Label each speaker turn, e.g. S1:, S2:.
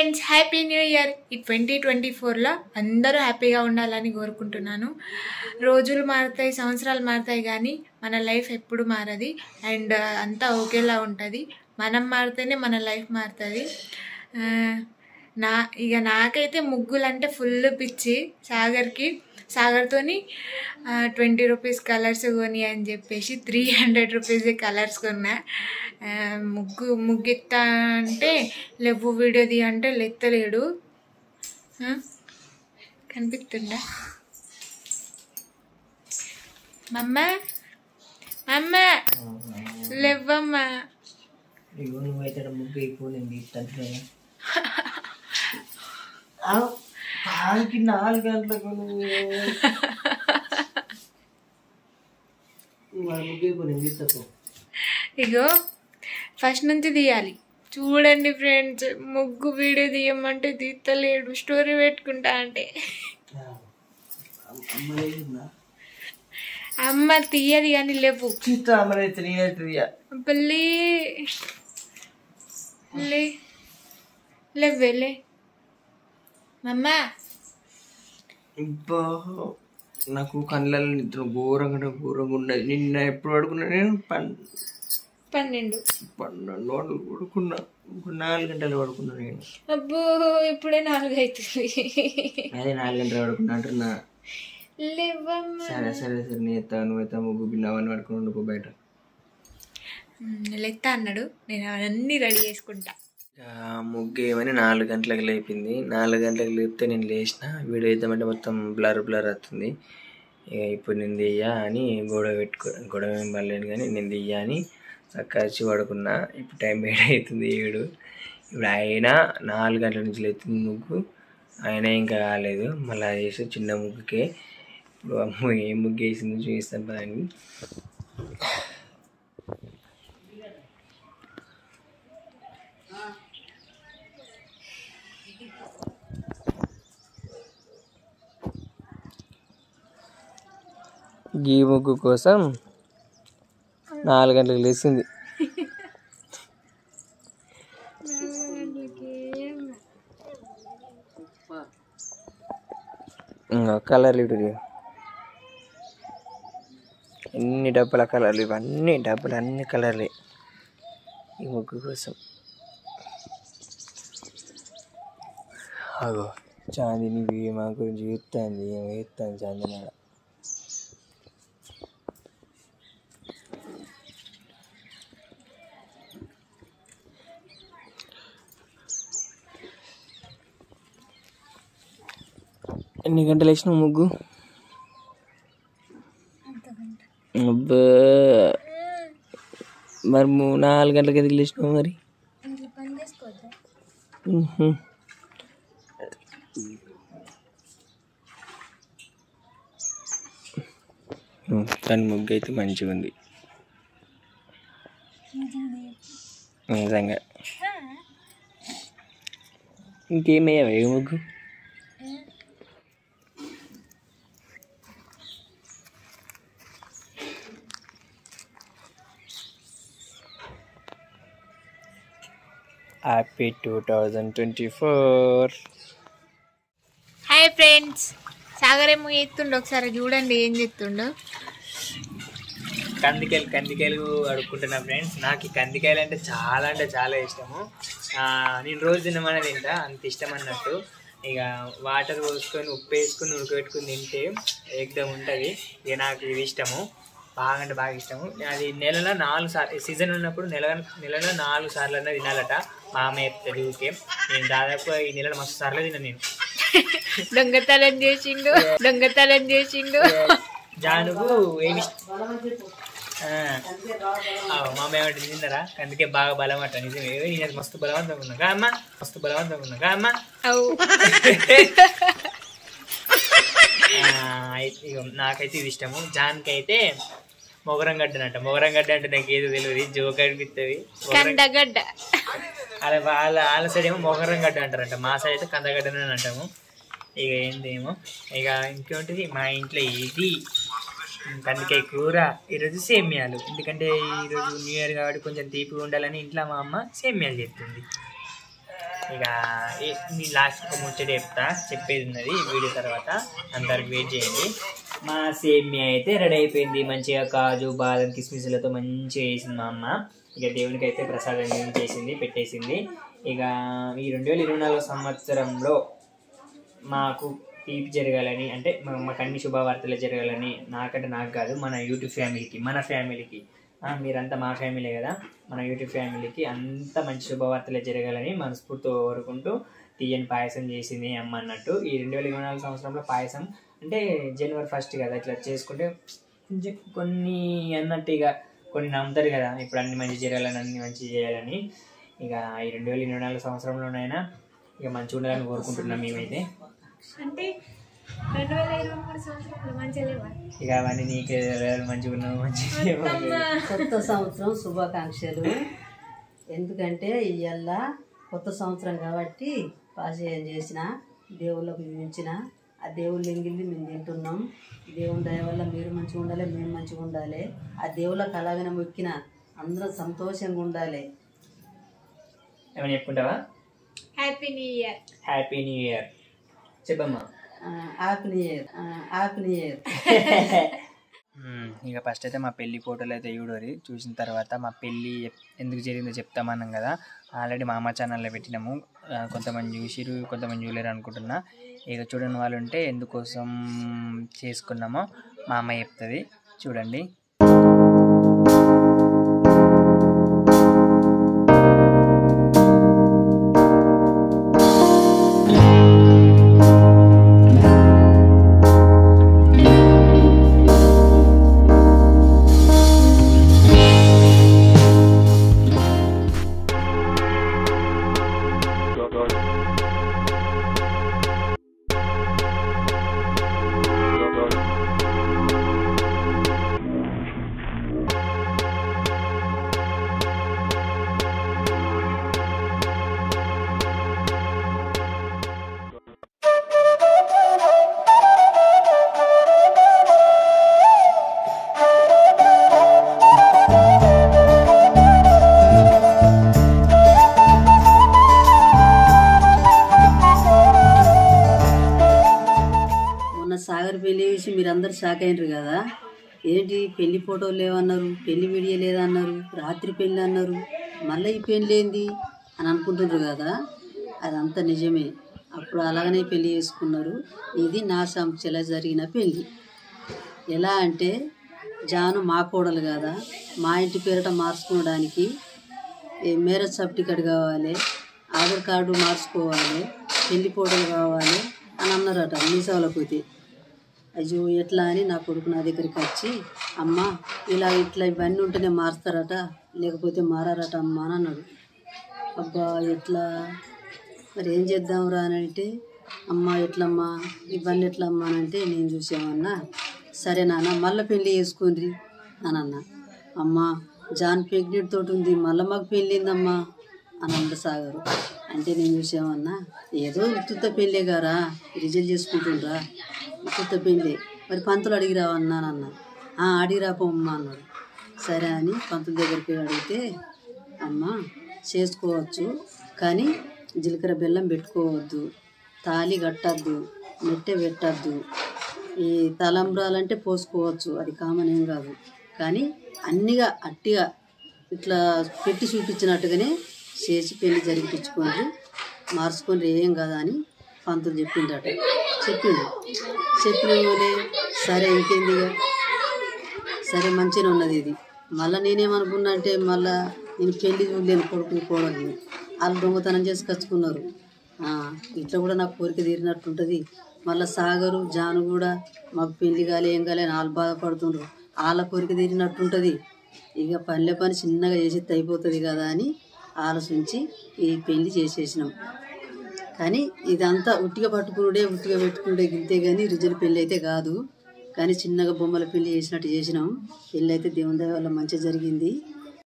S1: Friends happy new year ఈ twenty twenty ఫోర్లో అందరూ హ్యాపీగా ఉండాలని కోరుకుంటున్నాను రోజులు మారుతాయి సంవత్సరాలు మారుతాయి కానీ మన లైఫ్ ఎప్పుడు మారది అండ్ అంతా ఒకేలా ఉంటుంది మనం మారితేనే మన లైఫ్ మారుతుంది ఆ, నా ఇక నాకైతే ముగ్గులు అంటే ఫుల్ పిచ్చి సాగర్కి సాగర్తోని ట్వంటీ రూపీస్ కలర్స్ కొని అని చెప్పేసి త్రీ హండ్రెడ్ రూపీస్ కలర్స్ కొన్నా ఆ, ముగ్గు ముగ్గిత్తా అంటే లేవు వీడియో తీ అంటే లెత్తలేడు ఆ, కనిపిస్తుందా మమ్మ అమ్మ లేవమ్మా
S2: ఇగో నువ్వైతే ముగ్గు అయిపో నేను తీస్తాను పాలకి నాలుగు గంటలకు నువ్వు మరి ముగ్గు అయిపో నేను తీస్తాను
S1: ఇగో ఫస్ట్ నుంచి తీయాలి చూడండి ఫ్రెండ్స్ ముగ్గు వీడియో తీయమంటే తీస్తలేడు స్టోరీ పెట్టుకుంటా అంటే
S2: అమ్మ లేదుందా
S1: అమ్మ తీయది కానీ లేవు
S2: తీస్తా అమ్మ అయితే నేనైతే తీయ
S1: బల్లి లే లేవే లే మమ్మ
S2: ఇబ్బా నాకు కళ్ళల్లో నిద్ర ఘోరంగా అంటే ఘోరంగా ఉన్నది నిన్న ఎప్పుడు పడుకున్నా నేను పన్
S1: పన్నెండు
S2: పన్నెండు గంటలు పడుకున్నా ఇప్పుడు నాలుగు గంటలు పడుకున్నా నేను
S1: అబ్బో ఇప్పుడే నాలుగు అవుతుంది
S2: అదే నాలుగు గంటలు పడుకున్నా అంటున్నా
S1: లేవమ్మ
S2: సరే సరే సరే నీ ఎత్తా నువ్వు ఎత్తా ముగ్గు బిన్నవని పడుకుని ఉండిపో బయట
S1: లెత్త అన్నాడు నేను అవన్నీ రెడీ చేసుకుంటా
S2: ఇక ముగ్గు ఏమని నాలుగు గంటలకు లేపింది నాలుగు గంటలకు లేపితే నేను లేచిన వీడియో ఇద్దామంటే మొత్తం బ్లర్ బ్లర్ అవుతుంది ఇక ఇప్పుడు నేను దియ్యా అని గొడవ పెట్టుకో గొడవ ఏం పడలేను కానీ నేను దియ్యా అని చక్కగా వచ్చి పడుకున్నా ఇప్పుడు టైం ఏడు అవుతుంది ఏడు ఇప్పుడు అయినా నాలుగు గంటల నుంచి లేస్తుంది ముగ్గు అయినా ఇంకా కాలేదు మళ్ళీ అది చేసి చిన్న ముగ్గుకే ఇప్పుడు అమ్మ ఏం ముగ్గు వేసింది చూపిస్తాను పదండి గీ ముగ్గు కోసం నాలుగు గంటలకు లేచింది ఇంకా కలర్లు ఇటు ఇవి. ఎన్ని డబ్బుల కలర్లు ఇవన్నీ డబ్బులు అన్ని కలర్లే ఈ ముగ్గు కోసం అగో చాందిని ఇవి మా గురించి చెప్తాంది ఏమో చెప్తాను చాందిని ఆడ. ఎన్ని గంటలు వేసినావు ముగ్గు అబ్బా మరి మూ- నాలుగు గంటలకు ఎందుకు లేచినావు మరి ఉహు. ఉమ్, కానీ ముగ్గు అయితే మంచిగా ఉంది నిజంగా ఇంకేమయ్యావా ఏ ముగ్గు happy two thousand twenty four
S1: hi friends Sagar ఏమో ఎత్తుండో ఒకసారి చూడండి ఏం చెప్తుండో
S2: కందికాయలు కందికాయలు అడుక్కుంటున్నా ఫ్రెండ్స్ నాకు ఈ కందికాయలు అంటే చాలా అంటే చాలా ఇష్టము ఆ, నేను రోజు తినమని తింటా అంత ఇష్టం అన్నట్టు ఇక వాటర్ పోసుకొని ఉప్పు వేసుకొని ఉడకబెట్టుకుని తింటే ఏకదం ఉంటుంది ఇక నాకు ఇది ఇష్టము బాగా అంటే బాగా ఇష్టము అది నెలలో నాలుగు సార్లు సీజన్ ఉన్నప్పుడు నెల నెలలో నాలుగు సార్లు అన్నా తినాలట మా అమ్మ చెప్తుంది ఊరికే నేను దాదాపు ఈ నెలలో మస్తు సార్లు తిన్నాను నేను
S1: దొంగతనం చేసిండు దొంగతనం చేసిండు
S2: జానుకు ఏమి ఆ, ఆ, మా అమ్మ ఏమంటే తిన్నారా అందుకే బాగా బలం అంట నిజమే నేను మస్తు బలవంతంగా ఉన్నా కా అమ్మ మస్తు బలవంతంగా ఉన్నా కా అమ్మ
S1: అవు
S2: ఆ, అయితే ఇగో నాకైతే ఇది ఇష్టము జాన్కి అయితే మొగరం గడ్డనంట మొగరం గడ్డ అంటే నాకు ఏదో తెలియదు జోక్ అనిపిస్తుంది
S1: కండగడ్డ
S2: అలా వాళ్ళ వాళ్ళ సైడ్ ఏమో మొగరం గడ్డ అంటారంట మా సైడ్ అయితే కందగడ్డని అని అంటాము ఇక ఏందేమో ఇక ఇంకేంటిది మా ఇంట్లో ఇది కందికాయ కూర ఈరోజు సేమ్యాలు ఎందుకంటే ఈరోజు న్యూ ఇయర్ కాబట్టి కొంచెం తీపిగా ఉండాలని ఇంట్లో మా అమ్మ సేమ్యాలు చేస్తుంది
S3: ఇక ఈ- మీ లాస్ట్ ఒక ముచ్చట చెప్తా చెప్పేది ఉన్నది ఈ వీడియో తర్వాత అందరికి వెయిట్ చేయండి మా సేమియా అయితే రెడీ అయిపోయింది మంచిగా కాజు బాదం కిస్మిస్లతో మంచిగా వేసింది మా అమ్మ ఇక దేవునికి అయితే ప్రసాదం చేసింది పెట్టేసింది ఇక ఈ రెండు వేల ఇరవై నాలుగు సంవత్సరంలో మాకు తీపి జరగాలని అంటే మా- మాకు అన్ని శుభవార్తలు జరగాలని నాకంటే నాకు కాదు మన యూట్యూబ్ ఫ్యామిలీకి మన ఫ్యామిలీకి ఆ, మీరంతా మా ఫ్యామిలీ కదా మన యూట్యూబ్ ఫ్యామిలీకి అంత మంచి శుభవార్తలే జరగాలని మనస్ఫూర్తితో కోరుకుంటూ తీయని పాయసం చేసింది అమ్మ అన్నట్టు ఈ రెండు వేల ఇరవై నాలుగు సంవత్సరంలో పాయసం అంటే జనవరి ఫస్ట్ కదా ఇట్లా చేసుకుంటే కొంచెం కొన్ని అన్నట్టు ఇక కొన్ని నమ్ముతారు కదా ఇప్పుడు అన్ని మంచి జరగాలని అన్ని మంచి చేయాలని ఇక ఈ రెండు వేల ఇరవై నాలుగు సంవత్సరంలోనైనా ఇక మంచిగా ఉండాలని కోరుకుంటున్నాం మేమైతే
S1: అంటే రెండు వేల ఇరవై మూడు సంవత్సరాలు మంచిగా లేవా
S3: ఇక అవన్నీ నీకే తెలియాలి, మంచిగా ఉన్నావు మంచిగా లేవు.
S4: కొత్త సంవత్సరం శుభాకాంక్షలు ఎందుకంటే ఇవాళ కొత్త సంవత్సరం కాబట్టి పాశయం చేసిన దేవుళ్ళకు మించిన ఆ దేవుళ్ళ ఎంగిల్ని మేము తింటున్నాం దేవుని దయ వల్ల మీరు మంచిగా ఉండాలి మేము మంచిగా ఉండాలి ఆ దేవుళ్ళకి అలాగనే మొక్కిన అందరం సంతోషంగా ఉండాలి
S3: ఏమైనా చెప్పుకుంటావా
S1: happy new year
S3: happy new year చెప్పమ్మా
S4: happy new year happy new year
S2: ఇక ఫస్ట్ అయితే మా పెళ్లి ఫోటోలు అయితే చూడరి చూసిన తర్వాత మా పెళ్ళి ఎప్- ఎందుకు జరిగిందో చెప్తామన్నాం కదా ఆల్రెడీ మా అమ్మ ఛానల్లో పెట్టినాము ఆ, కొంతమంది చూసిరు కొంతమంది చూడలేరు అనుకుంటున్నా ఇక చూడని వాళ్ళు ఉంటే ఎందుకోసం చేసుకున్నామో మా అమ్మ చెప్తుంది చూడండి
S4: మొన్న సాగర్ పెళ్లి చూసి మీరందరూ షాక్ అయినరు కదా ఏంటి పెళ్లి ఫోటోలు లేవన్నారు పెళ్లి వీడియో లేదన్నారు రాత్రి పెళ్లి అన్నారు మళ్ళీ ఈ పెళ్లి ఏంది అని అనుకుంటున్నారు కదా అదంతా నిజమే అప్పుడు అలాగనే పెళ్లి చేసుకున్నారు ఇది నా సంస్థలో జరిగిన పెళ్లి ఎలా అంటే జాను మా కోడలు కదా మా ఇంటి పేరిట మార్చుకోవడానికి ఏ మ్యారేజ్ సర్టిఫికేట్ కావాలి ఆధార్ కార్డు మార్చుకోవాలి పెళ్లి ఫోటోలు కావాలి అని అన్నారట మీ సేవలకు పోతే అయ్యో ఎట్లా అని నా కొడుకు నా దగ్గరికి వచ్చి అమ్మ ఇలా ఇట్లా ఇవన్నీ ఉంటేనే మారుస్తారట లేకపోతే మారారట అమ్మ అని అన్నాడు అబ్బా ఎట్లా మరి ఏం చేద్దాంరా అని అంటే అమ్మ ఎట్లమ్మా ఇవన్నీ ఎట్లా అమ్మా అని అంటే నేను చూసామన్నా సరే నాన్న మళ్ళీ పెళ్ళి చేసుకోండి అని అన్నా అమ్మ జాన్ ప్రెగ్నెంట్ తోటి ఉంది మళ్ళీ మాకు పెళ్ళిందమ్మా అని అన్నాడు సాగరు అంటే నేను చూసామన్నా ఏదో ఉత్తుత పెళ్ళే గారా రిజల్ట్ చేసుకుంటుండ్రా ఉత్తుత పెళ్ళి మరి పంతులు అడిగిరావన్నా అన్న అడిగిరాపమ్మా అన్నాడు సరే అని పంతుల దగ్గరికి అడిగితే అమ్మ చేసుకోవచ్చు కానీ జీలకర్ర బెల్లం పెట్టుకోవద్దు తాళి కట్టద్దు మెట్టె పెట్టద్దు ఈ తలంబ్రాలంటే పోసుకోవచ్చు అది కామన్ ఏం కాదు కానీ అన్నిగా అట్టిగా ఇట్లా పెట్టి చూపించినట్టుగానే చేసి పెళ్లి జరిపించుకోండి మార్చుకొని ఏం కదా అని పంతులు చెప్పిండట చెప్పిండు చెప్పిన వాళ్ళే సరే ఇంకేంది ఇక సరే మంచిగా ఉన్నది ఇది మళ్ళీ నేనేమనుకున్నా అంటే మళ్ళా నేను పెళ్లి చూడలేను కొడుకుని కోడలిని వాళ్ళు దొంగతనం చేసి కచ్చుకున్నారు ఆ, ఇట్లా కూడా నాకు కోరిక తీరినట్టుంటుంది మళ్ళీ సాగరు జాను కూడా మాకు పెళ్లి కాలే ఏం కాలే అని వాళ్ళు బాధపడుతుండ్రు వాళ్ళ కోరిక తీరినట్టుంటుంది ఇక పనిలే పని చిన్నగా చేసేది అయిపోతుంది కదా అని ఆలోచించి ఈ పెళ్లి చేసేసినాం కానీ ఇదంతా ఉట్టిగా పట్టుకునుడే ఉట్టిగా పెట్టుకునుడే గింతే కానీ రిజల్ట్ పెళ్ళి అయితే కాదు కానీ చిన్నగా బొమ్మల పెళ్లి చేసినట్టు చేసినాం పెళ్ళి అయితే దేవుని దయ వల్ల మంచిగా జరిగింది